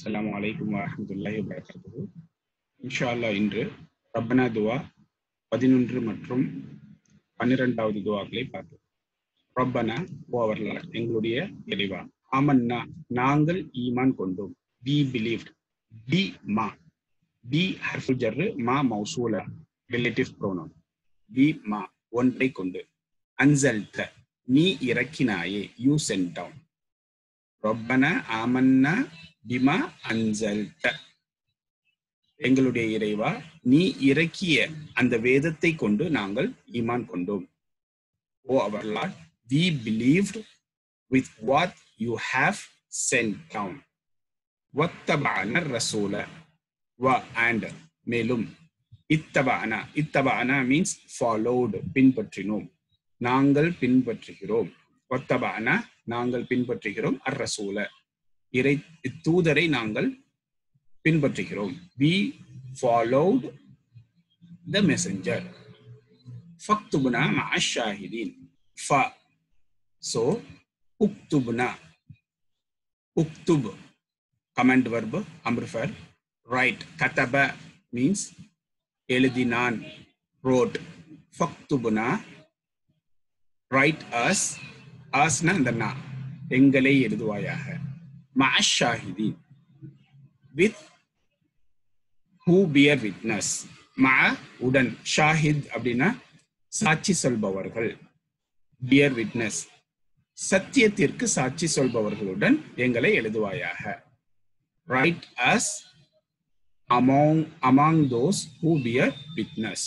அஸ்ஸலாமு அலைக்கும் வரஹ்மத்துல்லாஹி வபரகாத்துஹு இன்ஷா அல்லாஹ் இன்று ரப்பனா துவா பதினொன்று மற்றும் பன்னிரெண்டாவது துவாக்களை பார்த்தோம் ரப்பனா ஓவர்லாட் எங்களுடைய இறைவா ஆமன்னா நாங்கள் ஈமான் கொண்டோம் பி பிலீவ்ட் பி மா பி ஹர்ஃபுல் ஜர்ரு மா மௌசூலா ரிலேட்டிவ் ப்ரோனோன் பி மா ஒன்றை கொண்டு அன்சல்த நீ இறக்கினாயே யூ சென்ட் டவுன் ரொப்பன ஆமன்னா பிமா அன்சல்த எங்களுடைய இறைவா நீ இறக்கிய அந்த வேதத்தை கொண்டு நாங்கள் ஈமான் கொண்டோம் O our lord we believed with what you have sent down வத்தபான ரசூல வ அண்ட் மேலும் இத்தபானா இத்தபானா மீன்ஸ் ஃபாலோடு பின்பற்றினோம் நாங்கள் பின்பற்றுகிறோம் ஒத்தபானா நாங்கள் பின்பற்றுகிறோம் அர் ரசூல இறை தூதரை நாங்கள் பின்பற்றுகிறோம் வி ஃபாலோட் த மெசஞ்சர் ஃபக்துபுனா மாஷாஹிதீன் ஃப ஸோ உக்துபுனா உக்துப் கமெண்ட் வர்பு அம்ருஃபர் ரைட் கதப மீன்ஸ் எழுதினான் ரோட் ஃபக்துபுனா ரைட் அஸ் அஸ்னா அந்த நா எங்களை எழுதுவாயாக மாஷாஹிதீன் வித் ஹூ பியர் விட்னஸ் மா உடன் ஷாஹித் அப்படின்னா சாட்சி சொல்பவர்கள் பியர் விட்னஸ் சத்தியத்திற்கு சாட்சி சொல்பவர்களுடன் எங்களை எழுதுவாயாக write us among among those who bear witness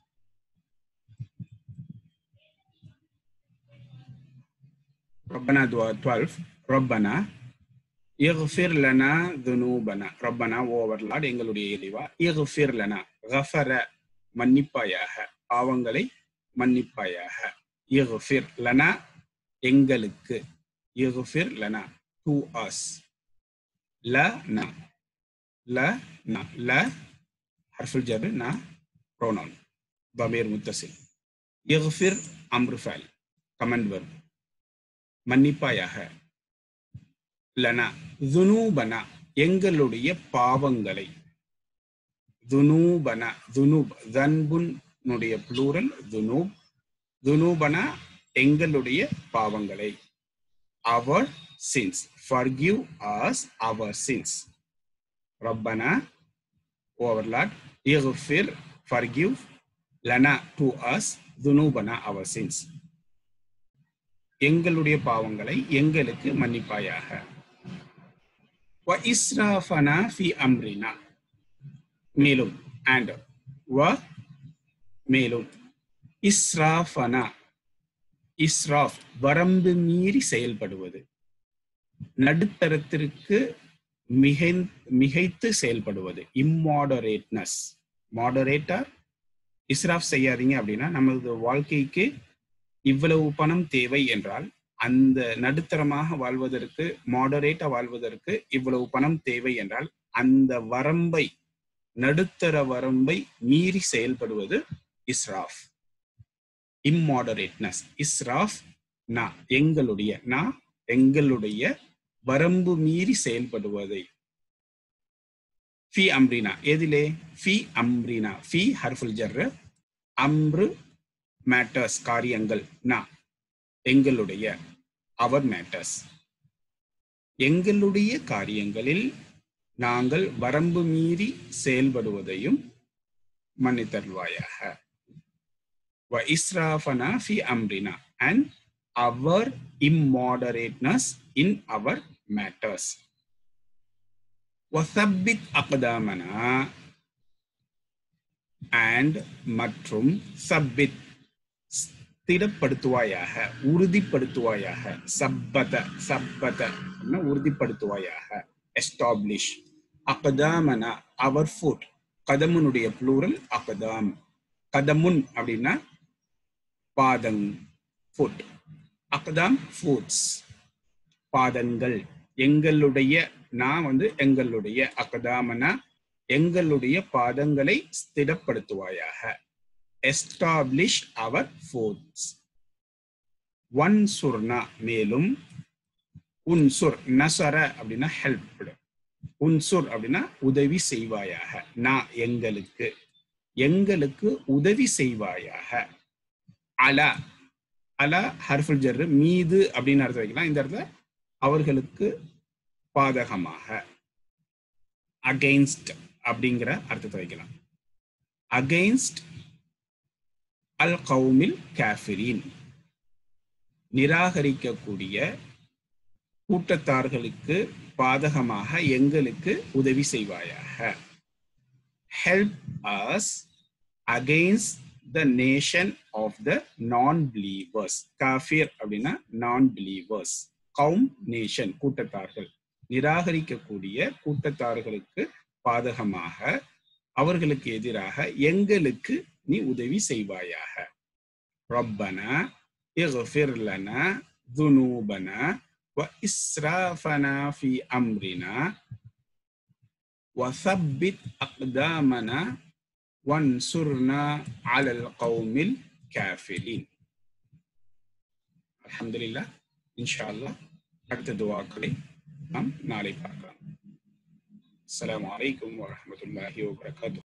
ربنا دعاء 12 ربنا இஃபிர் லனா துனூபனா ரப்பனா ஓவர்லாட் எங்களுடைய இறைவா இஃபிர் லனா கஃபர மன்னிப்பாயாக பாவங்களை மன்னிப்பாயாக இஃபிர் லனா எங்களுக்கு இஃபிர் லனா டு அஸ் ல ந ல ந ல ஹர்ஃபுல் ஜர் ந ப்ரோனவுன் பமீர் முத்தசில் இஃபிர் அம்ருஃபால் கமெண்ட் வரும் மன்னிப்பாயாக லனா துனூபனா எங்களுடைய பாவங்களை துனூபனா துனூப் தன்புனுடைய ப்ளூரல் துனூப் துனூபனா எங்களுடைய பாவங்களை our sins forgive us our sins ரப்பனா ஓவர்லாட் இஃபிர் ஃபர்கிவ் லனா டு அஸ் துனூபனா அவர் சின்ஸ் எங்களுடைய பாவங்களை எங்களுக்கு மன்னிப்பாயாக வ இஸ்ராஃபனா ஃபி அம்ரினா மேலும் அண்ட் வ மேலும் இஸ்ராஃபனா இஸ்ராஃப் வரம்பு மீறி செயல்படுவது நடுத்தரத்திற்கு மிகை மிகைத்து செயல்படுவது இம்மாடரேட்னஸ் மாடரேட்டர் இஸ்ராஃப் செய்யாதீங்க அப்படின்னா நமது வாழ்க்கைக்கு இவ்வளவு பணம் தேவை என்றால் அந்த நடுத்தரமாக வாழ்வதற்கு மாடரேட்டா வாழ்வதற்கு இவ்வளவு பணம் தேவை என்றால் அந்த வரம்பை நடுத்தர வரம்பை மீறி செயல்படுவது இஸ்ராஃப் இம்மாடரேட்னஸ் இஸ்ராஃப் நா எங்களுடைய நா எங்களுடைய வரம்பு மீறி செயல்படுவதை ஃபி அம்ரினா எதிலே ஃபி அம்ரினா ஃபி ஹர்ஃபுல் ஜர் அம்ரு மேட்டர்ஸ் காரியங்கள் நா எங்களுடைய அவர் மேட்டர்ஸ் எங்களுடைய காரியங்களில் நாங்கள் வரம்பு மீறி செயல்படுவதையும் மன்னித்தருவாயாக வ இஸ்ராஃபனா ஃபி அம்ரினா and our immoderateness in our matters வசப்பித் அகதாமனா அண்ட் மற்றும் சப்பித் ஸ்திரப்படுத்துவாயாக உறுதிப்படுத்துவாயாக சப்பத சப்பத உறுதிப்படுத்துவாயாக எஸ்டாப்ளிஷ் அகதாமனா அவர் ஃபுட் கதமுனுடைய ப்ளூரல் அகதாம் கதமுன் அப்படின்னா பாதங் ஃபுட் அகதாம் ஃபுட்ஸ் பாதங்கள் எங்களுடைய நான் வந்து எங்களுடைய அகதாமனா எங்களுடைய பாதங்களை ஸ்திரப்படுத்துவாயாக எஸ்டாப்ளிஷ் அவர் ஃபோர்ட்ஸ் ஒன் சுர்னா மேலும் உன்சுர் நசர அப்படின்னா ஹெல்ப் உன்சுர் அப்படின்னா உதவி செய்வாயாக நான் எங்களுக்கு எங்களுக்கு உதவி செய்வாயாக அலா அலா ஹர்ஃபுல் ஜர்ரு மீது அப்படின்னு அர்த்தம் வைக்கலாம் இந்த இடத்துல அவர்களுக்கு பாதகமாக அகெயின்ஸ்ட் அப்படிங்கிற அர்த்தத்தை வைக்கலாம் அகெயின்ஸ்ட் அல் கவுமில் காஃபிரின் நிராகரிக்கக்கூடிய கூட்டத்தார்களுக்கு பாதகமாக எங்களுக்கு உதவி செய்வாயாக help us against the nation of the non believers காஃபிர் அப்படின்னா நான் பிலீவர்ஸ் கவும் நேஷன் கூட்டத்தார்கள் நிராகரிக்கக்கூடிய கூட்டத்தார்களுக்கு பாதகமாக அவர்களுக்கு எதிராக எங்களுக்கு நீ உதவி செய்வாயாக ரப்பனா اغفر لنا ذنوبنا وإسرافنا في أمرنا وثبت أقدامنا وانصرنا على القوم الكافرين الحمد لله إن شاء الله அடுத்த துவாக்களை நாம் நாளை பார்க்கலாம் அஸ்ஸலாமு அலைக்கும் வரஹ்மத்துல்லாஹி வபரகாத்துஹு